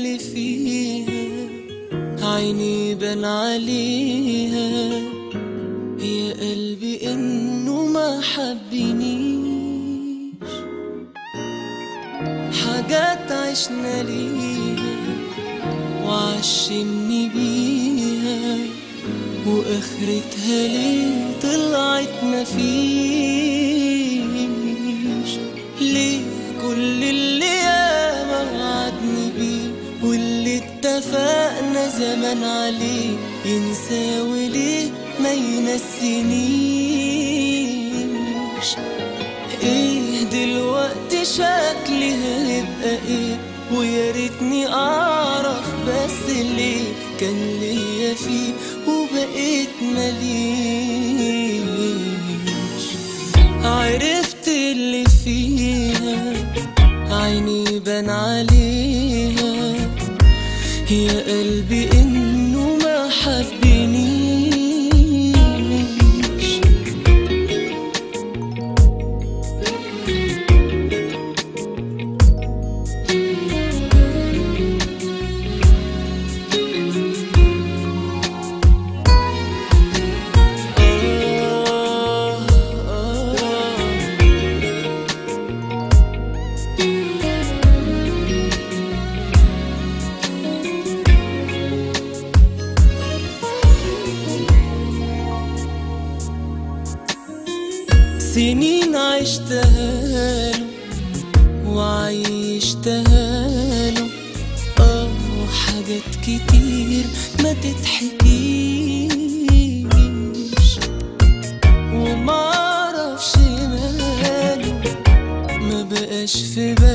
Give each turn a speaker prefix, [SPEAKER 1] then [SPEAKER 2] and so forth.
[SPEAKER 1] اللي فيها عيني بان عليها يا قلبي انه ما حبنيش حاجات عشنا ليها وعشمني بيها واخرتها ليه طلعت مفيش ليه كل اللي ياما وعدني بيه واللي اتفقنا زمان عليه ينسى وليه ما ينسينيش ايه دلوقتي شكلي هيبقى ايه ويا ريتني اعرف بس ليه كان ليا فيه وبقيت مليش عرفت اللي فيها عيني بان عليها يا قلبي انه ما حبنيش آه آه سنين عشتها له وعيشتها له اه حاجات كتير ما تتحكيش ومعرفش ماله ما بقاش في بالي